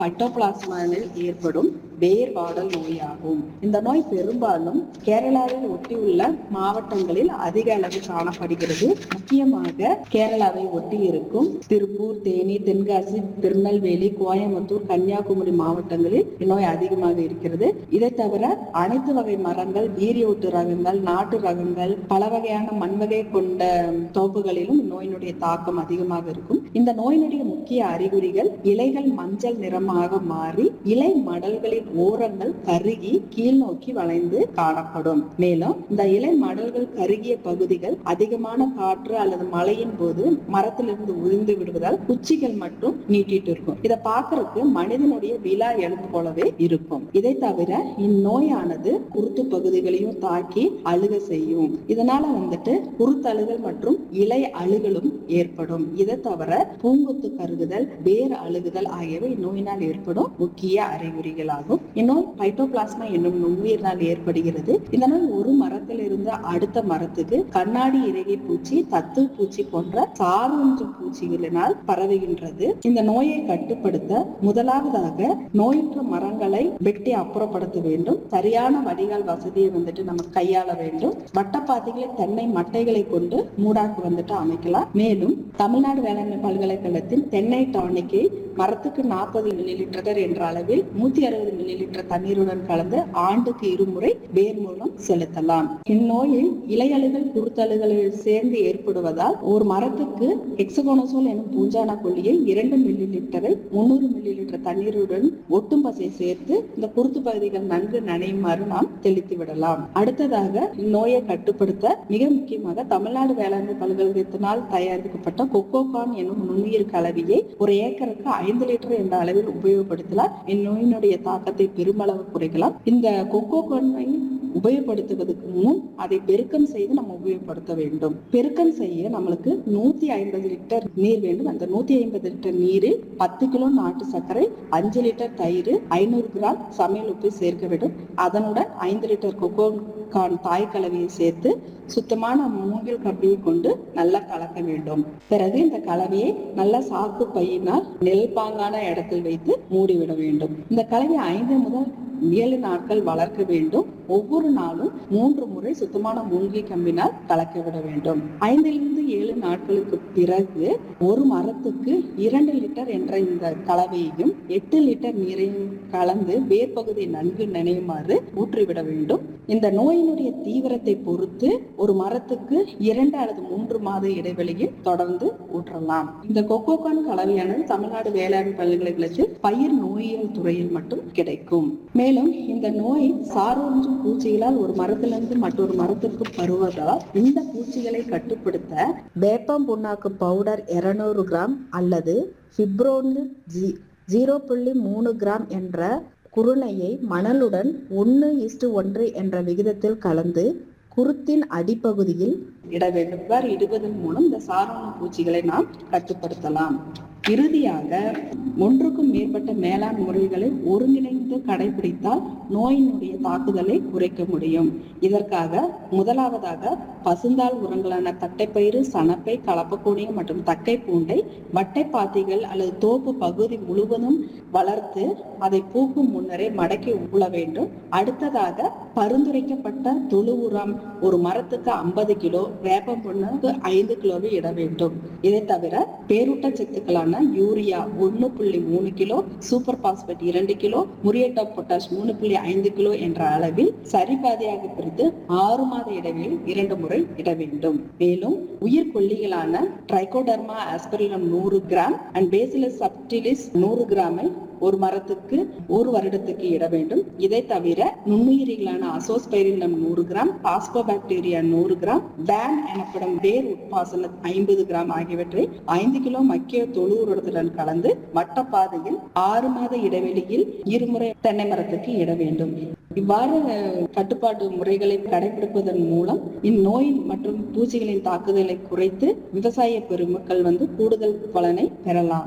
பைட்டோபிளாஸ்மாவில் ஏற்படும் வேர் வாடல் நோயாகும் இந்த நோய் பெரும்பாலும் கேரளாவில் ஒட்டியுள்ள மாவட்டங்களில் அதிக அளவில் காணப்படுகிறது முக்கியமாக கேரளாவை ஒட்டி இருக்கும் திருப்பூர் தேனி தென்காசி திருநெல்வேலி கோயம்புத்தூர் கன்னியாகுமரி மாவட்டங்களில் இந்நோய் அதிகமாக இருக்கிறது இதை தவிர அனைத்து வகை மரங்கள் வீரியொட்டு ரகங்கள் நாட்டு ரகங்கள் பல வகையான மண் வகை கொண்ட தோப்புகளிலும் இந்நோயினுடைய தாக்கம் அதிகமாக இருக்கும் இந்த நோயினுடைய முக்கிய அறிகுறிகள் இலைகள் மஞ்சள் நிறமாக மாறி இலை மடல்களின் ஓரங்கள் கருகி கீழ் நோக்கி வளைந்து காணப்படும் மேலும் இந்த இலை மடல்கள் கருகிய பகுதிகள் அதிகமான காற்று அல்லது மழையின் போது மரத்திலிருந்து உதிர்ந்து விடுவதால் குச்சிகள் மட்டும் நீட்டிட்டு இருக்கும் இதை பார்க்கறதுக்கு மனிதனுடைய விழா எலும்பு போலவே இருக்கும் இதை தவிர இந்நோயானது குருத்து பகுதிகளையும் தாக்கி அழுக செய்யும் இதனால வந்துட்டு குருத்தழுகல் மற்றும் இலை அழுகலும் ஏற்படும் இதை தவிர பூங்குத்து கருகுதல் வேர் அழுகுதல் ஆகியவை இந்நோயினால் ஏற்படும் முக்கிய அறிகுறிகளாகும் இந்நோய் பைட்டோபிளாஸ்மா என்னும் நுண்ணுயிரினால் ஏற்படுகிறது இந்த நோய் ஒரு மரத்திலிருந்து அடுத்த மரத்துக்கு கண்ணாடி இறகை பூச்சி தத்து பூச்சி போன்ற சார்வொன்று பூச்சிகளினால் பரவுகின்றது இந்த நோயை கட்டுப்படுத்த முதலாவதாக நோயுற்ற மரங்களை வெட்டி அப்புறப்படுத்த வேண்டும் சரியான வடிகால் வசதியை வந்துட்டு நம்ம கையாள வேண்டும் வட்டப்பாதைகளை தென்னை மட்டைகளை கொண்டு மூடாக்கு வந்துட்டு அமைக்கலாம் மேலும் தமிழ்நாடு வேளாண்மை பல்கலைக்கழகத்தின் தென்னை டானிக்கை மரத்துக்கு நாற்பது மில்லி லிட்டர் என்ற அளவில் நூத்தி அறுபது மில்லி லிட்டர் தண்ணீருடன் கலந்து ஆண்டுக்கு இருமுறை வேர் மூலம் செலுத்தலாம் இந்நோயில் இலையழுகள் குருத்தழுகளில் சேர்ந்து ஏற்படுவதால் ஒரு மரத்துக்கு எக்ஸகோனசோல் எனும் பூஞ்சான கொல்லியை இரண்டு மில்லி லிட்டரை முன்னூறு மில்லி லிட்டர் தண்ணீருடன் ஒட்டும் பசை சேர்த்து இந்த குருத்து பகுதிகள் நன்கு நனையுமாறு நாம் தெளித்து விடலாம் அடுத்ததாக இந்நோயை கட்டுப்படுத்த மிக முக்கியமாக தமிழ்நாடு வேளாண்மை பல்கலைக்கழகத்தினால் தயாரிக்கப்பட்ட கொக்கோகான் எனும் நுண்ணுயிர் கலவையை ஒரு ஏக்கருக்கு ஐந்து லிட்டர் என்ற அளவில் உபயோகப்படுத்தலாம் இந்நோயினுடைய தாக்கத்தை பெருமளவு குறைக்கலாம் இந்த கொக்கோகானை உபயோகப்படுத்துவதற்கு முன் அதை பெருக்கம் செய்து நம்ம உபயோகப்படுத்த வேண்டும் பெருக்கம் செய்ய நம்மளுக்கு நூத்தி ஐம்பது லிட்டர் நீர் வேண்டும் அந்த நூத்தி ஐம்பது லிட்டர் நீரில் பத்து கிலோ நாட்டு சர்க்கரை அஞ்சு லிட்டர் தயிர் ஐநூறு கிராம் சமையல் உப்பு சேர்க்க வேண்டும் அதனுடன் ஐந்து லிட்டர் கொக்கோ கான் தாய் கலவையை சேர்த்து சுத்தமான மூங்கில் கம்பியை கொண்டு நல்லா கலக்க வேண்டும் பிறகு இந்த கலவையை நல்ல சாக்கு பையினால் நெல் பாங்கான இடத்தில் வைத்து மூடிவிட வேண்டும் இந்த கலவை ஐந்து முதல் ஏழு நாட்கள் வளர்க்க வேண்டும் ஒவ்வொரு நாளும் மூன்று முறை சுத்தமான மூங்கில் கம்பினால் கலக்க விட வேண்டும் ஐந்திலிருந்து ஏழு நாட்களுக்கு பிறகு ஒரு மரத்துக்கு இரண்டு லிட்டர் என்ற இந்த கலவையையும் எட்டு லிட்டர் நீரையும் கலந்து வேர்பகுதி நன்கு நினைவுமாறு ஊற்றிவிட வேண்டும் இந்த நோயினுடைய தீவிரத்தை பொறுத்து ஒரு மரத்துக்கு இரண்டு அல்லது மூன்று மாத இடைவெளியில் தொடர்ந்து ஊற்றலாம் இந்த கொக்கோகான் கலவையானது தமிழ்நாடு வேளாண் பல்கலைக்கழகத்தில் பயிர் நோயியல் துறையில் மட்டும் கிடைக்கும் மேலும் இந்த நோய் சாரோன்றும் பூச்சிகளால் ஒரு மரத்திலிருந்து மற்றொரு மரத்திற்கு பருவதால் இந்த பூச்சிகளை கட்டுப்படுத்த வேப்பம் புண்ணாக்கு பவுடர் இருநூறு கிராம் அல்லது ஃபிப்ரோனில் ஜி ஜீரோ புள்ளி மூணு கிராம் என்ற குருணையை மணலுடன் ஒன்று இஸ்டு ஒன்று என்ற விகிதத்தில் கலந்து குருத்தின் அடிப்பகுதியில் இட வேண்டும் இவ்வாறு இடுவதன் மூலம் இந்த சாரோன பூச்சிகளை நாம் கட்டுப்படுத்தலாம் இறுதியாக ஒன்றுக்கும் மேற்பட்ட மேலாண் முறைகளை ஒருங்கிணைந்து கடைபிடித்தால் நோயினுடைய தாக்குதலை குறைக்க முடியும் இதற்காக முதலாவதாக பசுந்தாள் உரங்களான தட்டைப்பயிறு சணப்பை கலப்பக்கூடிய மற்றும் தக்கை பூண்டை வட்டை பாத்திகள் அல்லது தோப்பு பகுதி முழுவதும் வளர்த்து அதை பூக்கும் முன்னரே மடக்கி உள்ள வேண்டும் அடுத்ததாக பரிந்துரைக்கப்பட்ட தொழு உரம் ஒரு மரத்துக்கு ஐம்பது கிலோ வேப்பம் புண்ணுக்கு ஐந்து கிலோவை இட வேண்டும் இதை தவிர பேரூட்ட சத்துக்களான யூரியா ஒன்னு புள்ளி மூணு கிலோ சூப்பர் பாஸ்பேட் இரண்டு கிலோ முரியேட்டா பொட்டாஷ் மூணு புள்ளி ஐந்து கிலோ என்ற அளவில் சரிபாதியாக பிரித்து ஆறு மாத இடைவெளியில் இரண்டு முறை இட வேண்டும் மேலும் உயிர்கொல்லிகளான ட்ரைகோடர்மா ஆஸ்பரிலம் நூறு கிராம் அண்ட் பேசிலஸ் சப்டிலிஸ் நூறு கிராமை ஒரு மரத்துக்கு ஒரு வருடத்துக்கு இட வேண்டும் இதை தவிர நுண்ணுயிரிகளான அசோஸ்பைரிலம் நூறு கிராம் பாஸ்போபாக்டீரியா நூறு கிராம் பேன் எனப்படும் வேர் உட்பாசன ஐம்பது கிராம் ஆகியவற்றை ஐந்து கிலோ மக்கிய தொழு உரத்துடன் கலந்து வட்டப்பாதையில் ஆறு மாத இடைவெளியில் இருமுறை தென்னை மரத்துக்கு இட வேண்டும் இவ்வாறு அஹ், கட்டுப்பாட்டு முறைகளை கடைபிடிப்பதன் மூலம் இந்நோய் மற்றும் பூச்சிகளின் தாக்குதலை குறைத்து விவசாய பெருமக்கள் வந்து கூடுதல் பலனை பெறலாம்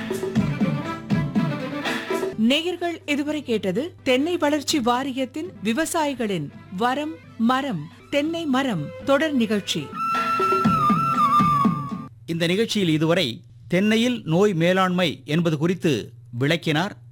நேயர்கள் இதுவரை கேட்டது தென்னை வளர்ச்சி வாரியத்தின் விவசாயிகளின் வரம் மரம் தென்னை மரம் தொடர் நிகழ்ச்சி இந்த நிகழ்ச்சியில் இதுவரை தென்னையில் நோய் மேலாண்மை என்பது குறித்து விளக்கினார்